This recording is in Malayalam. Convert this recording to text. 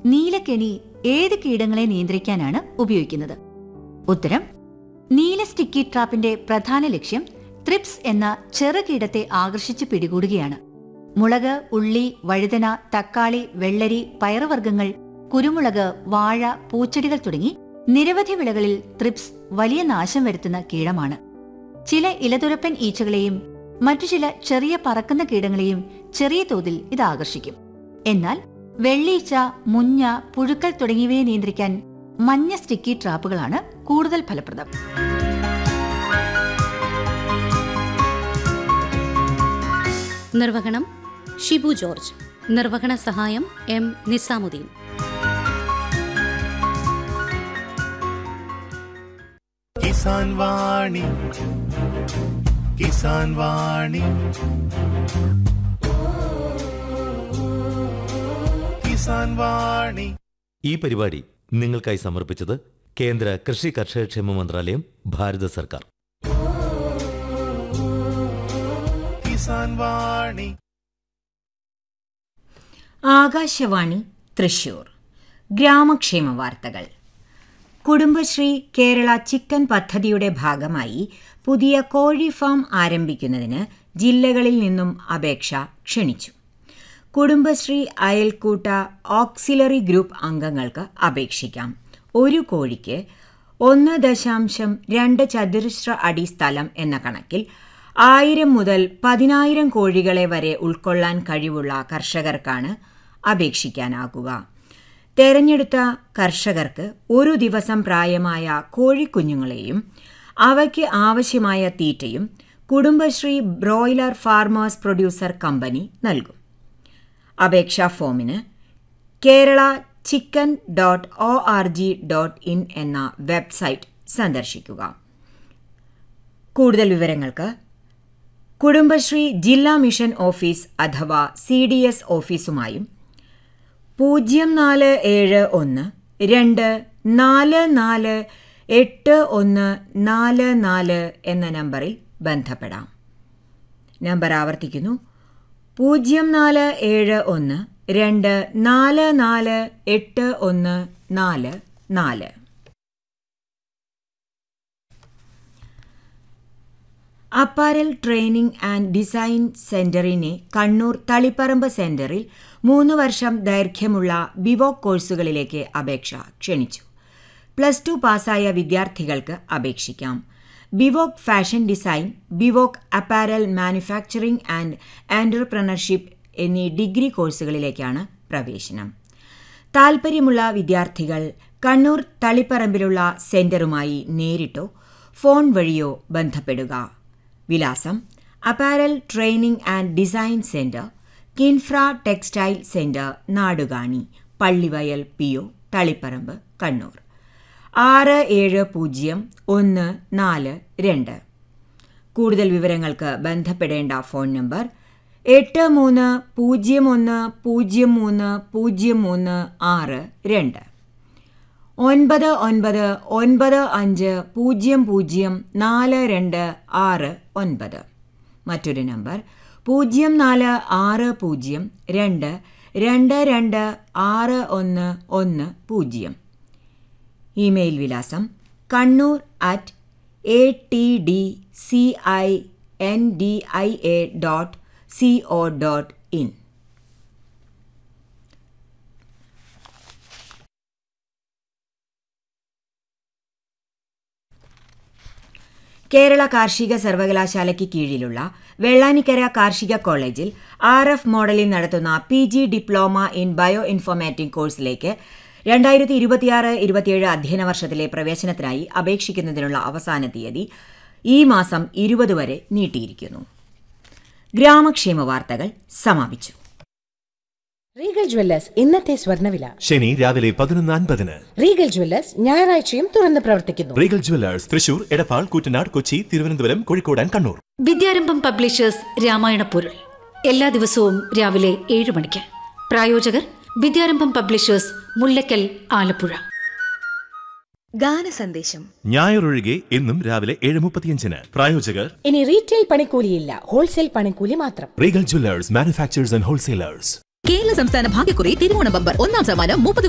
നീലക്കെണി ഏത് കീടങ്ങളെ നിയന്ത്രിക്കാനാണ് ഉപയോഗിക്കുന്നത് ഉത്തരം നീല സ്റ്റിക്കി ട്രാപ്പിന്റെ പ്രധാന ലക്ഷ്യം ത്രിപ്സ് എന്ന ചെറുകീടത്തെ ആകർഷിച്ച് പിടികൂടുകയാണ് മുളക് ഉള്ളി വഴുതന തക്കാളി വെള്ളരി പയറുവർഗ്ഗങ്ങൾ കുരുമുളക് വാഴ പൂച്ചെടികൾ തുടങ്ങി നിരവധി വിളകളിൽ ത്രിപ്സ് വലിയ നാശം വരുത്തുന്ന കീടമാണ് ചില ഇലതുരപ്പൻ ഈച്ചകളെയും മറ്റു ചില ചെറിയ പറക്കുന്ന കീടങ്ങളെയും ചെറിയ തോതിൽ ഇത് ആകർഷിക്കും എന്നാൽ വെള്ളീച്ച മുഞ്ഞ പുഴുക്കൾ തുടങ്ങിയവയെ നിയന്ത്രിക്കാൻ മഞ്ഞ സ്റ്റിക്കി ട്രാപ്പുകളാണ് കൂടുതൽ ഫലപ്രദം നിർവഹണം ഷിബു ജോർജ് നിർവഹണ സഹായം എം നിസാമുദ്ദീൻ കിസാൻ വാണി കിസാൻ വാണി കിസാൻ വാണി ഈ പരിപാടി നിങ്ങൾക്കായി സമർപ്പിച്ചത് കേന്ദ്ര കൃഷി കർഷകക്ഷേമ മന്ത്രാലയം ഭാരത സർക്കാർ കിസാൻ വാണി ആകാശവാണി തൃശൂർ ഗ്രാമക്ഷേമ വാർത്തകൾ കുടുംബശ്രീ കേരള ചിക്കൻ പദ്ധതിയുടെ ഭാഗമായി പുതിയ കോഴി ഫാം ആരംഭിക്കുന്നതിന് ജില്ലകളിൽ നിന്നും അപേക്ഷ ക്ഷണിച്ചു കുടുംബശ്രീ അയൽക്കൂട്ട ഓക്സിലറി ഗ്രൂപ്പ് അംഗങ്ങൾക്ക് അപേക്ഷിക്കാം ഒരു കോഴിക്ക് ഒന്ന് ദശാംശം രണ്ട് ചതുരശ്ര അടി സ്ഥലം എന്ന കണക്കിൽ ആയിരം മുതൽ പതിനായിരം കോഴികളെ വരെ ഉൾക്കൊള്ളാൻ കഴിവുള്ള കർഷകർക്കാണ് അപേക്ഷിക്കാനാകുക തെരഞ്ഞെടുത്ത കർഷകർക്ക് ഒരു ദിവസം പ്രായമായ കോഴിക്കുഞ്ഞുങ്ങളെയും അവയ്ക്ക് ആവശ്യമായ തീറ്റയും Kudumbashree broiler farmers producer company നൽകും അപേക്ഷാ ഫോമിന് Kerala chicken dot O R G dot in എന്ന വെബ്സൈറ്റ് സന്ദർശിക്കുക കൂടുതൽ വിവരങ്ങൾക്ക് കുടുംബശ്രീ ജില്ലാ മിഷൻ ഓഫീസ് അഥവാ സി ഡി എസ് ഓഫീസുമായും പൂജ്യം നാല് ഏഴ് ഒന്ന് രണ്ട് നാല് നാല് എട്ട് ഒന്ന് നാല് നാല് എന്ന നമ്പറിൽ ബന്ധപ്പെടാം നമ്പർ ആവർത്തിക്കുന്നു പൂജ്യം നാല് ഏഴ് ഒന്ന് രണ്ട് നാല് നാല് എട്ട് ഒന്ന് നാല് നാല് അപ്പാരൽ ട്രെയിനിംഗ് ആൻഡ് ഡിസൈൻ സെന്ററിനെ കണ്ണൂർ തളിപ്പറമ്പ് സെന്ററിൽ മൂന്ന് വർഷം ദൈർഘ്യമുള്ള ബിവോക് കോഴ്സുകളിലേക്ക് അപേക്ഷ ക്ഷണിച്ചു പ്ലസ് ടു പാസ്സായ വിദ്യാർത്ഥികൾക്ക് അപേക്ഷിക്കാം B Voc fashion design B Voc apparel manufacturing and entrepreneurship എന്നീ ഡിഗ്രി കോഴ്സുകളിലേക്കാണ് പ്രവേശനം താൽപ്പര്യമുള്ള വിദ്യാർത്ഥികൾ കണ്ണൂർ തളിപ്പറമ്പിലുള്ള സെന്ററുമായി നേരിട്ടോ ഫോൺ വഴിയോ ബന്ധപ്പെടുക വിലാസം apparel training and design centre KINFRA textile centre Nadukani Pallivayal P O Taliparamba Kannur ആറ് ഏഴ് പൂജ്യം ഒന്ന് നാല് രണ്ട് കൂടുതൽ വിവരങ്ങൾക്ക് ബന്ധപ്പെടേണ്ട ഫോൺ നമ്പർ എട്ട് മൂന്ന് പൂജ്യം ഒന്ന് പൂജ്യം മൂന്ന് പൂജ്യം മൂന്ന് ആറ് രണ്ട് ഒൻപത് ഒൻപത് ഒൻപത് അഞ്ച് പൂജ്യം പൂജ്യം നാല് രണ്ട് ആറ് ഒൻപത് മറ്റൊരു നമ്പർ പൂജ്യം നാല് ആറ് പൂജ്യം രണ്ട് രണ്ട് രണ്ട് ആറ് ഒന്ന് ഒന്ന് പൂജ്യം ഇമെയിൽ വിലാസം Kannur at A T D C I N D I A dot C O dot in Kerala കാർഷിക സർവകലാശാലയ്ക്ക് കീഴിലുള്ള വെള്ളാനിക്കര കാർഷിക കോളേജിൽ ആർ എഫ് മോഡലിൽ നടത്തുന്ന P G diploma in bio informatic കോഴ്സിലേക്ക് രണ്ടായിരത്തി ഇരുപത്തിയാറ് ഇരുപത്തിയേഴ് അധ്യയന വർഷത്തിലെ പ്രവേശനത്തിനായി അപേക്ഷിക്കുന്നതിനുള്ള അവസാന തീയതി ഈ മാസം ഇരുപത് വരെ നീട്ടിയിരിക്കുന്നു ഗ്രാമക്ഷേമ വാർത്തകൾ സമാപിച്ചു റീഗൽ ജ്വല്ലേഴ്സ് ഇന്നത്തെ സ്വർണ്ണവില ശനി രാവിലെ പതിനൊന്ന് അൻപതിന് റീഗൽ ജ്വല്ലേഴ്സ് ഞായറാഴ്ചയും തുറന്ന് പ്രവർത്തിക്കുന്നു Regal jewellers Thrissur Edappal Koottanad Kochi Thiruvananthapuram Kozhikode and Kannur Vidyarambham publishers Ramayana പൊരുൾ എല്ലാ ദിവസവും രാവിലെ ഏഴ് മണിക്ക് പ്രായോജകർ വിദ്യാരംഭം പബ്ലിഷേഴ്സ് മുല്ലക്കൽ ആലപ്പുഴ ഗാനസന്ദേശം ഞായറൊഴികെ എന്നും രാവിലെ ഏഴ് മുപ്പത്തിയഞ്ചിന് പ്രായോജകർ ഇനി റീറ്റെയിൽ പണിക്കൂലിയില്ല ഹോൾസെയിൽ പണിക്കൂലി മാത്രം Regal jewellers manufacturers and wholesalers Kerala സംസ്ഥാന ഭാഗ്യക്കുറി തിരുവോണ ബമ്പർ ഒന്നാം സമ്മാനം മുപ്പത്